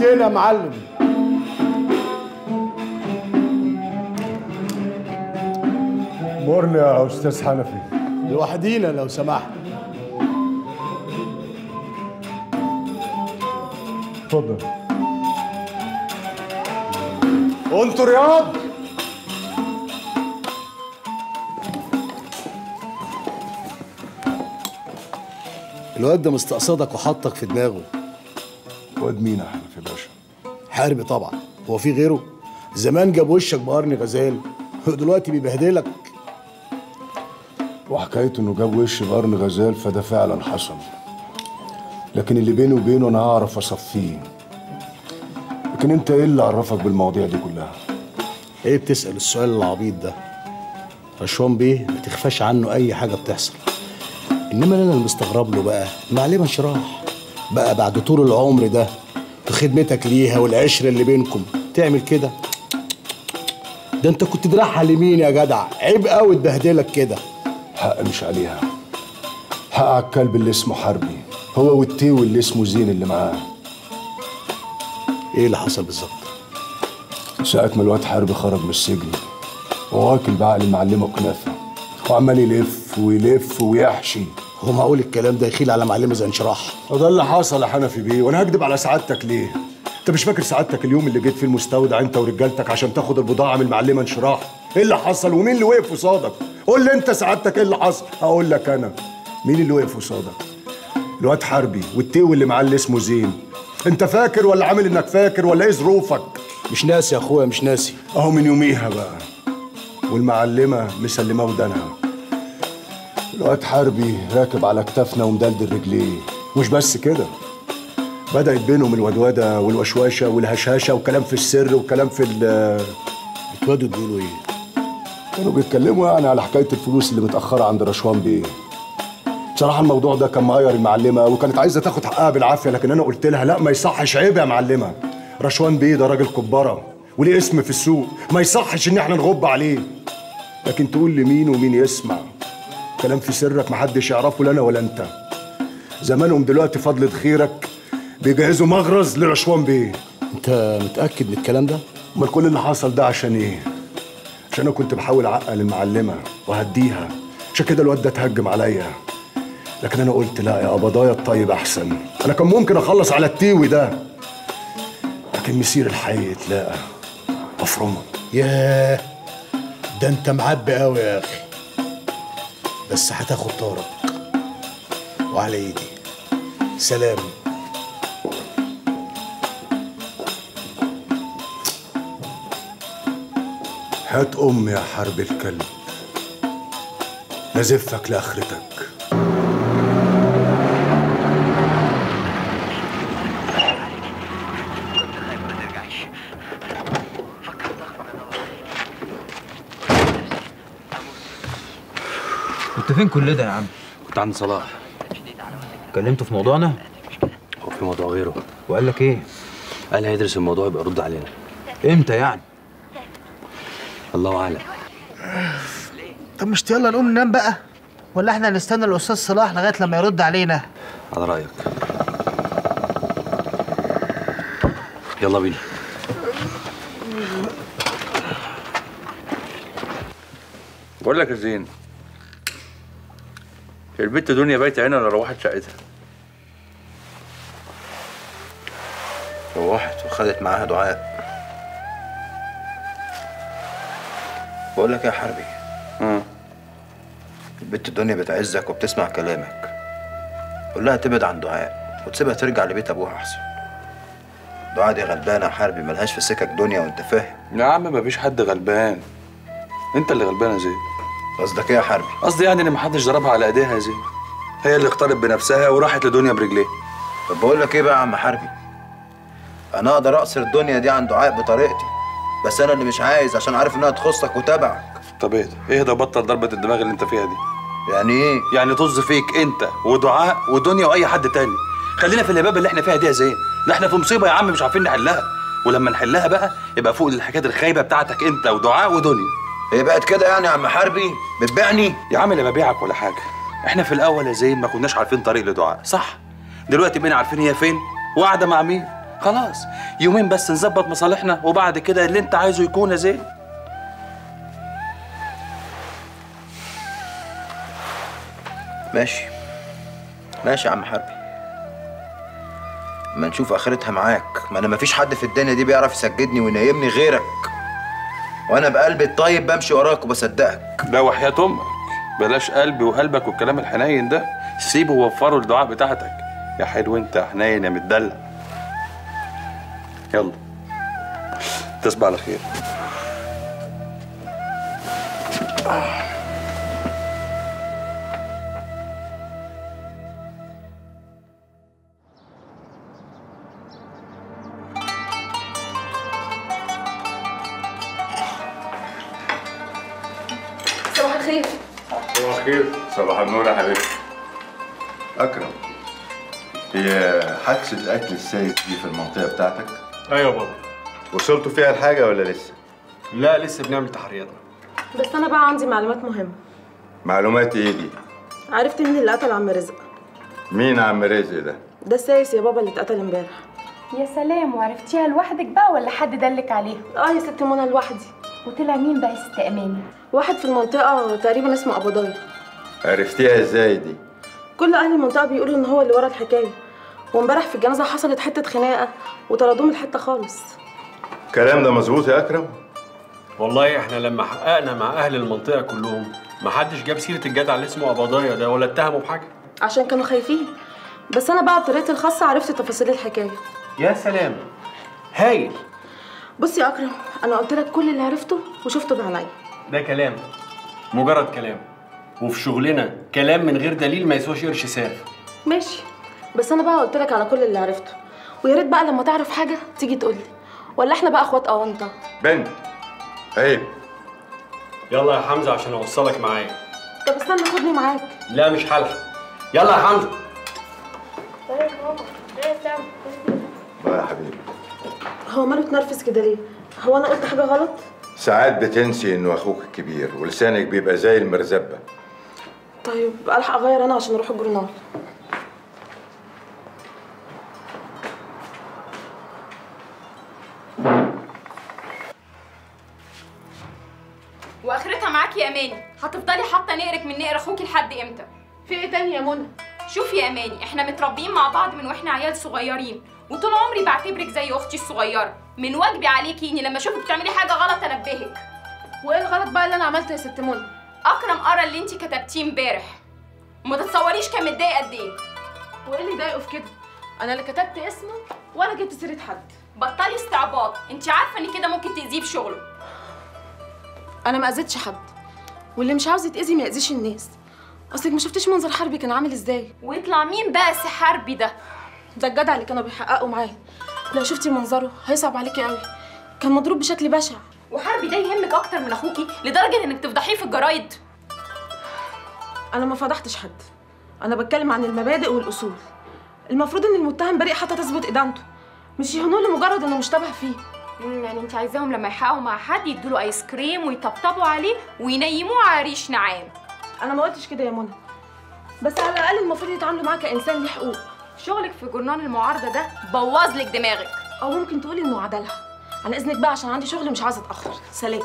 دقيقتين يا معلم مرني يا استاذ حنفي لوحدينا لو سمحت اتفضل انتوا رياض الواد ده مستقصدك وحطك في دماغه واد مين يا حنفي باشا حربي طبعا هو في غيره زمان جاب وشك بقرن غزال دلوقتي بيبهدلك وحكايته انه جاب وش بقرن غزال فده فعلا حصل لكن اللي بيني وبينه انا هعرف اصفيه لكن انت ايه اللي عرفك بالمواضيع دي كلها ايه بتسأل السؤال العبيط ده رشوان بيه ما تخفاش عنه اي حاجة بتحصل انما انا اللي مستغرب له بقى معلمة شراح بقى بعد طول العمر ده وخدمتك ليها والعشرة اللي بينكم تعمل كده ده انت كنت دراعها لمين يا جدع عيب قوي تبهدلك كده حق مش عليها حق على الكلب اللي اسمه حربي هو والتيو اللي اسمه زين اللي معاه ايه اللي حصل بالظبط ساعة ما الواد حربي خرج من السجن وواكل بعقل المعلمة كنافة وعمال يلف ويلف ويحشي هو معقول الكلام ده يخيل على معلمة زي انشراح وده اللي حصل يا حنفي بيه وانا هكدب على سعادتك ليه؟ انت مش فاكر سعادتك اليوم اللي جيت فيه المستودع انت ورجالتك عشان تاخد البضاعه من المعلمه انشراح؟ ايه اللي حصل ومين اللي وقف قصادك؟ قول لي انت سعادتك ايه اللي حصل؟ اقول لك انا مين اللي وقف قصادك؟ الواد حربي والتيو اللي معاه اللي اسمه زين انت فاكر ولا عامل انك فاكر ولا ايه ظروفك؟ مش ناسي يا اخويا مش ناسي اهو من يوميها بقى والمعلمه مسلمه ودانها الواد حربي راكب على كتافنا ومدلدل رجليه مش بس كده بدأت بينهم الودودة والوشواشة والهشاشة وكلام في السر وكلام في ال بتوادوا تقولوا ايه كانوا بيتكلموا يعني على حكاية الفلوس اللي متأخرة عند رشوان بيه بصراحة الموضوع ده كان مغير المعلمة وكانت عايزة تاخد حقها بالعافية لكن أنا قلت لها لا ما يصحش عيب يا معلمة رشوان بيه ده راجل كبارة وليه اسم في السوق ما يصحش إن احنا نغب عليه لكن تقول لي مين ومين يسمع كلام في سرك محدش يعرفه لا أنا ولا أنت زمانهم دلوقتي فضلة خيرك بيجهزوا مغرز لرشوان بيه انت متأكد من الكلام ده امال كل اللي حصل ده عشان ايه؟ عشان انا كنت بحاول اعقل المعلمه وهديها عشان كده الواد ده اتهجم عليا لكن انا قلت لا يا قبضايا الطيب احسن انا كان ممكن اخلص على التيوي ده لكن مسير الحي اتلاقى افرمه ياه ده انت معبي قوي يا اخي بس هتاخد طارق وعلى ايدي سلام هات ام يا حرب الكلب نزفك لاخرتك كنت فين كل ده يا عم؟ كنت عند صلاح كلمته في موضوعنا هو في موضوع غيره وقال لك ايه؟ قال هيدرس الموضوع يبقى يرد علينا امتى يعني؟ الله اعلم طب مش يلا نقوم ننام بقى ولا احنا هنستنى الاستاذ صلاح لغايه لما يرد علينا على رايك يلا بينا بقول لك يا زين هي البت دنيا بايته هنا ولا روحت شقتها؟ روحت وخدت معاها دعاء بقول لك يا حربي اه البت الدنيا بتعزك وبتسمع كلامك قول لها تبعد عن دعاء وتسيبها ترجع لبيت ابوها احسن دعاء دي غلبانه يا حربي ملهاش في سكك دنيا وانت فاهم يا عم مفيش حد غلبان انت اللي غلبان يا زين قصدك ايه يا حربي قصدي يعني ان محدش ضربها على ايديها يا زين هي اللي اختارت بنفسها وراحت لدنيا برجليها طب بقول لك ايه بقى يا عم حربي انا اقدر اقصر الدنيا دي عن دعاء بطريقتي بس انا اللي مش عايز عشان عارف انها تخصك وتبعك طب اهدى اهدى وبطل ضربة الدماغ اللي انت فيها دي يعني ايه يعني طز فيك انت ودعاء ودنيا واي حد تاني خلينا في الهباب اللي احنا فيها دي يا زين ده احنا في مصيبه يا عم مش عارفين نحلها ولما نحلها بقى يبقى فوق الحاجات الخايبه بتاعتك انت ودعاء ودنيا هي بقت كده يعني يا عم حربي بتبيعني يا عم لا ببيعك ولا حاجه احنا في الاول يا زين ما كناش عارفين طريق لدعاء صح دلوقتي بقينا عارفين هي فين وقاعده مع مين خلاص يومين بس نظبط مصالحنا وبعد كده اللي انت عايزه يكون يا زين ماشي ماشي يا عم حربي ما نشوف اخرتها معاك ما انا مفيش حد في الدنيا دي بيعرف يسجدني وينيمني غيرك وانا بقلبي الطيب بمشي وراك وبصدقك ده وحياة امك بلاش قلبي وقلبك والكلام الحنين ده سيبه ووفره الدعاء بتاعتك يا حلو انت يا حنين يا متدلع يلا تصبح على خير صباح الخير صباح الخير صباح النور يا حبيبي أكرم هي حادثة قتل السيد دي في المنطقة بتاعتك؟ ايوه بابا وصلتوا فيها الحاجة ولا لسه؟ لا لسه بنعمل تحرياتنا بس انا بقى عندي معلومات مهمه معلومات إيه دي؟ عرفت مين اللي قتل عم رزق مين عم رزق ده؟ ده السايس يا بابا اللي اتقتل امبارح يا سلام وعرفتيها لوحدك بقى ولا حد دلك عليها اه يا ست منى لوحدي وطلع مين بقى يا ست اماني واحد في المنطقه تقريبا اسمه ابو ضايع عرفتيها إزاي دي؟ كل اهل المنطقه بيقولوا ان هو اللي ورا الحكايه وامبارح في الجنازه حصلت حته خناقه وطردوه من الحته خالص الكلام ده مظبوط يا أكرم؟ والله احنا لما حققنا مع اهل المنطقه كلهم ما حدش جاب سيره الجدع اللي اسمه قبضايه ده ولا اتهمه بحاجه عشان كانوا خايفين بس انا بقى بطريقتي الخاصه عرفت تفاصيل الحكايه يا سلام هايل بص يا اكرم انا قلت لك كل اللي عرفته وشفته بعينيا ده كلام مجرد كلام وفي شغلنا كلام من غير دليل ما يسواش قرش ساف ماشي بس انا بقى قلت لك على كل اللي عرفته ويا ريت بقى لما تعرف حاجه تيجي تقول لي ولا احنا بقى اخوات اونطه بنت عيب يلا يا حمزه عشان اوصلك معايا طب استنى خدني معاك لا مش هلحق يلا يا حمزه بقى يا حبيبي هو ماله اتنرفز كده ليه هو انا قلت حاجه غلط ساعات بتنسي إنه أخوك الكبير ولسانك بيبقى زي المرزبة طيب الحق اغير انا عشان اروح الجورنال واخرتها معاكي يا اماني هتفضلي حاطه نقرك من نقر اخوكي لحد امتى في ايه تاني يا منى شوفي يا اماني احنا متربيين مع بعض من واحنا عيال صغيرين وطول عمري بعتبرك زي اختي الصغيره من واجبي عليكي اني لما اشوفك بتعملي حاجه غلط انبهك وايه الغلط بقى اللي انا عملته يا ست منى اكرم قرا اللي انت كتبتيه امبارح وما تتصوريش كان متضايق قد ايه وايه اللي ضايقه في كده انا اللي كتبت اسمه ولا جبت سيره حد بطلي استعباط انت عارفه ان كده ممكن تاذيه في شغله انا ما اذيتش حد واللي مش عاوز يتاذي ما ياذيش الناس اصلك ما شفتيش منظر حربي كان عامل ازاي ويطلع مين بقى سي حربي ده ده الجدع اللي كانوا بيحققوا معاه لو شفتي منظره هيصعب عليكي قوي كان مضروب بشكل بشع وحربي ده يهمك اكتر من اخوكي لدرجه انك تفضحيه في الجرايد انا ما فضحتش حد انا بتكلم عن المبادئ والاصول المفروض ان المتهم بريء حتى تثبت ادانته مش يهنوه لمجرد انه مشتبه فيه مم، يعني انت عايزاهم لما يحققوا مع حد يدوله ايس كريم ويطبطبوا عليه وينيموه على ريش نعام انا ما قلتش كده يا منى بس على الاقل المفروض يتعاملوا معاه كانسان ليه حقوق شغلك في جورنال المعارضه ده بوظ لك دماغك او ممكن تقولي انه عدلها على اذنك بقى عشان عندي شغل مش عايزه اتاخر سلام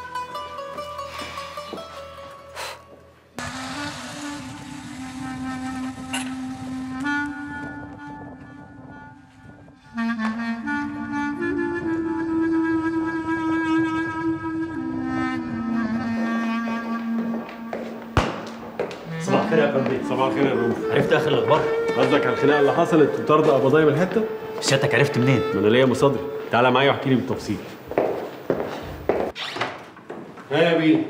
صباح الخير يا فندم صباح الخير يا روح عرفت اخر الاخبار قصدك على الخناقه اللي حصلت وطرد قبضايه من الحته سيادتك عرفت منين ما انا ليا مصادري تعالى معايا واحكي لي بالتفصيل ها يا بيه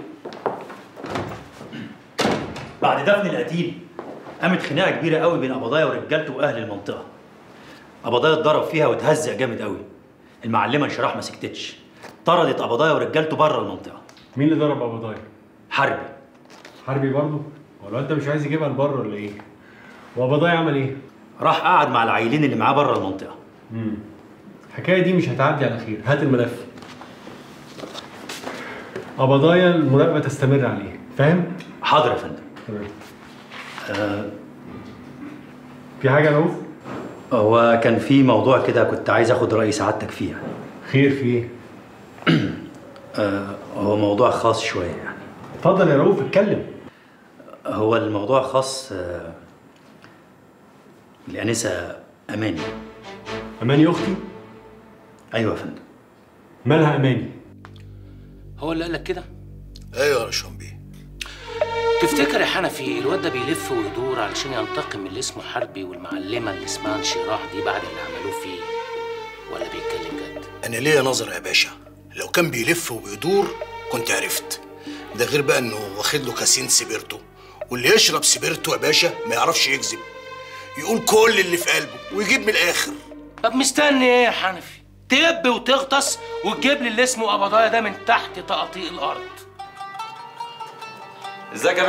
بعد دفن القتيل قامت خناقه كبيره قوي بين قبضايا ورجالته واهل المنطقه قبضايا اتضرب فيها واتهزق جامد قوي المعلمه انشراح ما سكتتش طردت قبضايا ورجالته بره المنطقه مين اللي ضرب قبضايه حربي حربي برضه ولا انت مش عايز يجيبها لبره ولا ايه وقبضايه عمل ايه راح قعد مع العيلين اللي معاه بره المنطقه امم الحكايه دي مش هتعدي على خير هات الملف قبضايا المراقبه تستمر عليه فاهم حاضر يا فندم تمام آه في حاجه يا رؤوف هو كان في موضوع كده كنت عايز اخد راي سعادتك فيه يعني. خير في ايه؟ آه هو موضوع خاص شويه يعني اتفضل يا رؤوف اتكلم هو الموضوع خاص آه الانسه اماني اماني اختي ايوه يا فندم مالها اماني هو اللي قال لك كده ايوه يا رشوان بيه تفتكر يا حنفي الواد ده بيلف ويدور علشان ينتقم من اللي اسمه حربي والمعلمه اللي اسمها انشراح دي بعد اللي عملوه فيه ولا بيتكلم جد انا ليا نظر يا باشا لو كان بيلف وبيدور كنت عرفت ده غير بقى انه واخد له كاسين سيبرتو واللي يشرب سيبرتو يا باشا ما يعرفش يكذب يقول كل اللي في قلبه ويجيب من الاخر طب مستني ايه يا حنفي تب وتغطس وتجيب لي اللي اسمه قبضايا ده من تحت تقاطيع الارض ازيك يا